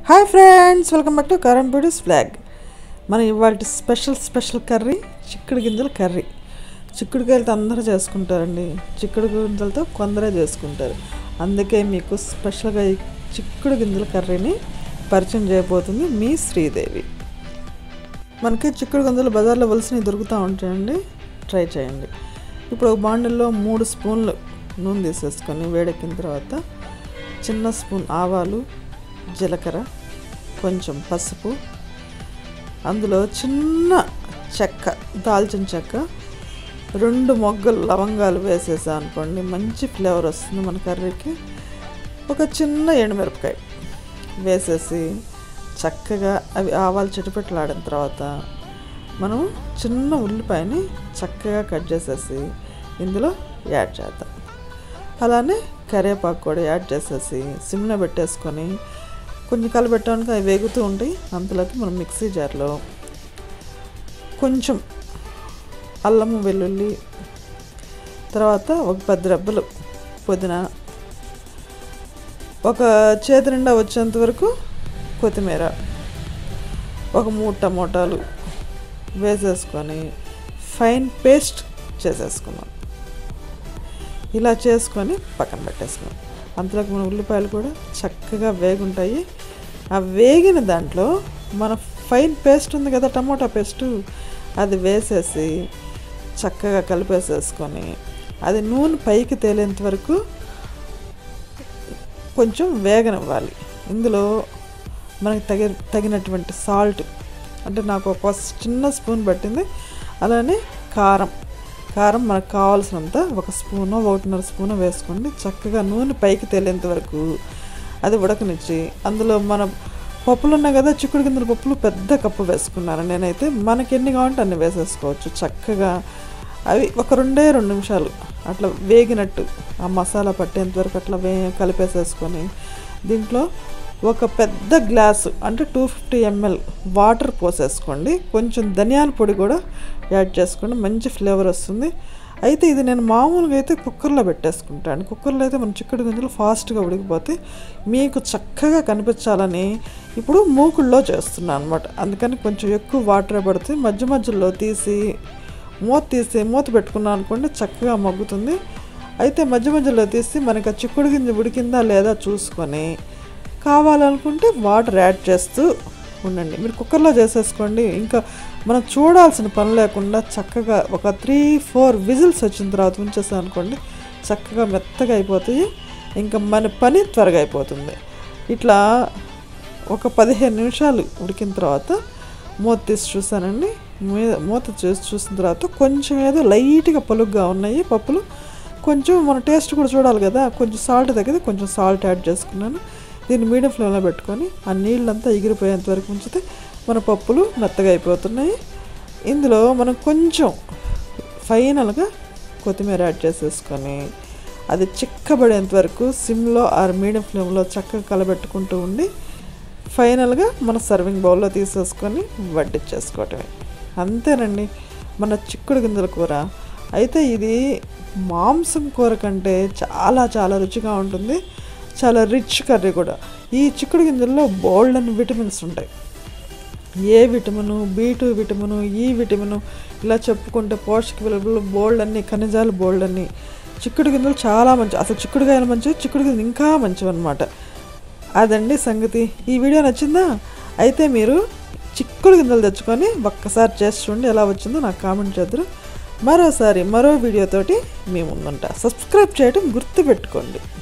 hi friends welcome back to Karan beauties vlog మన ఇవాళ special special curry చిక్కుడు గింజల కర్రీ చిక్కుడుకాయలతో అందరూ చేసుకుంటారండి చిక్కుడు గింజలతో కొందరే చేసుకుంటారు అందుకే మీకు స్పెషల్గా ఈ చిక్కుడు గింజల కర్రీని పరిచయం చేయబోతుంది మీ శ్రీదేవి మనకి చిక్కుడు గింజలు బజార్లో వలసినవి దొరుకుతూ ఉంటాయండి ట్రై చేయండి ఇప్పుడు ఒక బాండిల్లో మూడు స్పూన్లు నూనె తీసేసుకొని వేడెక్కిన తర్వాత చిన్న స్పూన్ ఆవాలు జీలకర్ర కొంచెం పసుపు అందులో చిన్న చెక్క దాల్చిన చెక్క రెండు మొగ్గలు లవంగాలు వేసేసా అనుకోండి మంచి ఫ్లేవర్ వస్తుంది మన కర్రీకి ఒక చిన్న ఎండుమిరపకాయ వేసేసి చక్కగా అవి ఆవాలు చిటపెట్టలాడిన తర్వాత మనం చిన్న ఉల్లిపాయని చక్కగా కట్ చేసేసి ఇందులో యాడ్ చేద్దాం అలానే కరివేపాకు కూడా యాడ్ చేసేసి సిమ్లో పెట్టేసుకొని కొంచెం కలబెట్టడానికి అవి వేగుతూ ఉంటాయి అంతలోకి మనం మిక్సీ జార్లో కొంచెం అల్లము వెల్లుల్లి తర్వాత ఒక పది రబ్బలు పుదీనా ఒక చేతి నిండా వచ్చేంత వరకు కొత్తిమీర ఒక మూడు టమోటాలు వేసేసుకొని ఫైన్ పేస్ట్ చేసేసుకున్నాం ఇలా చేసుకొని పక్కన పెట్టేసుకున్నాం అంతలోకి మన ఉల్లిపాయలు కూడా చక్కగా వేగుంటాయి ఆ వేగిన దాంట్లో మన ఫైన్ పేస్ట్ ఉంది కదా టమోటా పేస్టు అది వేసేసి చక్కగా కలిపేసేసుకొని అది నూనె పైకి తేలేంత వరకు కొంచెం వేగనివ్వాలి ఇందులో మనకి తగి తగినటువంటి సాల్ట్ అంటే నాకు ఒక చిన్న స్పూన్ పట్టింది అలానే కారం కారం మనకు కావాల్సినంత ఒక స్పూను ఒకటిన్నర స్పూను వేసుకోండి చక్కగా నూనె పైకి తేలేంత వరకు అది ఉడకనిచ్చి అందులో మన పప్పులు ఉన్నాయి కదా చిక్కుడు గింజల పప్పులు పెద్ద కప్పు వేసుకున్నాను నేనైతే మనకి ఎన్ని కావాలంటే అన్ని వేసేసుకోవచ్చు చక్కగా అవి ఒక రెండే రెండు నిమిషాలు అట్లా వేగినట్టు ఆ మసాలా పట్టేంత వరకు అట్లా వే కలిపేసేసుకొని దీంట్లో ఒక పెద్ద గ్లాసు అంటే టూ ఫిఫ్టీ ఎంఎల్ వాటర్ పోసేసుకోండి కొంచెం ధనియాల పొడి కూడా యాడ్ చేసుకోండి మంచి ఫ్లేవర్ వస్తుంది అయితే ఇది నేను మామూలుగా అయితే కుక్కర్లో పెట్టేసుకుంటాను కుక్కర్లో అయితే మన చిక్కుడు గింజలు ఫాస్ట్గా ఉడికిపోతే మీకు చక్కగా కనిపించాలని ఇప్పుడు మూకుల్లో చేస్తున్నాను అనమాట అందుకని కొంచెం ఎక్కువ వాటర్ పడితే మధ్య మధ్యలో తీసి మూత తీసి మూత పెట్టుకున్నాను అనుకోండి చక్కగా మగ్గుతుంది అయితే మధ్య మధ్యలో తీసి మనకి ఆ చిక్కుడు గింజ ఉడికిందా లేదా చూసుకొని కావాలనుకుంటే వాటర్ యాడ్ చేస్తూ ఉండండి మీరు కుక్కర్లో చేసేసుకోండి ఇంకా మనం చూడాల్సిన పని లేకుండా చక్కగా ఒక త్రీ ఫోర్ విజిల్స్ వచ్చిన తర్వాత ఉంచేసాం అనుకోండి చక్కగా మెత్తగా అయిపోతాయి ఇంకా మన పని త్వరగా అయిపోతుంది ఇట్లా ఒక పదిహేను నిమిషాలు ఉడికిన తర్వాత మూత తీసి చూసానండి మూత చూసి చూసిన తర్వాత కొంచెం ఏదో లైట్గా పలుగ్గా ఉన్నాయి పప్పులు కొంచెం మన టేస్ట్ కూడా చూడాలి కదా కొంచెం సాల్ట్ తగ్గితే కొంచెం సాల్ట్ యాడ్ చేసుకున్నాను దీన్ని మీడియం ఫ్లేమ్లో పెట్టుకొని ఆ నీళ్ళంతా ఎగిరిపోయేంత వరకు ఉంచితే మన పప్పులు మెత్తగా అయిపోతున్నాయి ఇందులో మనం కొంచెం ఫైనల్గా కొత్తిమీర యాడ్ చేసేసుకొని అది చిక్కబడేంత వరకు సిమ్లో ఆర్ మీడియం ఫ్లేమ్లో చక్కగా కలబెట్టుకుంటూ ఉండి ఫైనల్గా మన సర్వింగ్ బౌల్లో తీసేసుకొని వడ్డిచ్చేసుకోవటమే అంతేనండి మన చిక్కుడు గింజల కూర అయితే ఇది మాంసం కూర కంటే చాలా చాలా రుచిగా ఉంటుంది చాలా రిచ్ కర్రీ కూడా ఈ చిక్కుడు గింజల్లో బోల్డ్ అని విటమిన్స్ ఉంటాయి A vitamin B two vitamin E vitamin ఇలా చెప్పుకుంటే పోషక విలువలు బోల్డ్ అన్ని ఖనిజాలు బోల్డ్ అన్ని చిక్కుడు గింజలు చాలా మంచి అసలు చిక్కుడుకాయలు మంచివి చిక్కుడు గింజలు ఇంకా మంచివి అనమాట అదండి సంగతి ఈ వీడియో నచ్చిందా అయితే మీరు చిక్కుడు గింజలు తెచ్చుకొని ఒక్కసారి చేసి చూడండి ఎలా వచ్చిందో నాకు కామెంట్ చేద్దరు మరోసారి మరో వీడియోతోటి మీ ముందుంటా సబ్స్క్రైబ్ చేయడం గుర్తుపెట్టుకోండి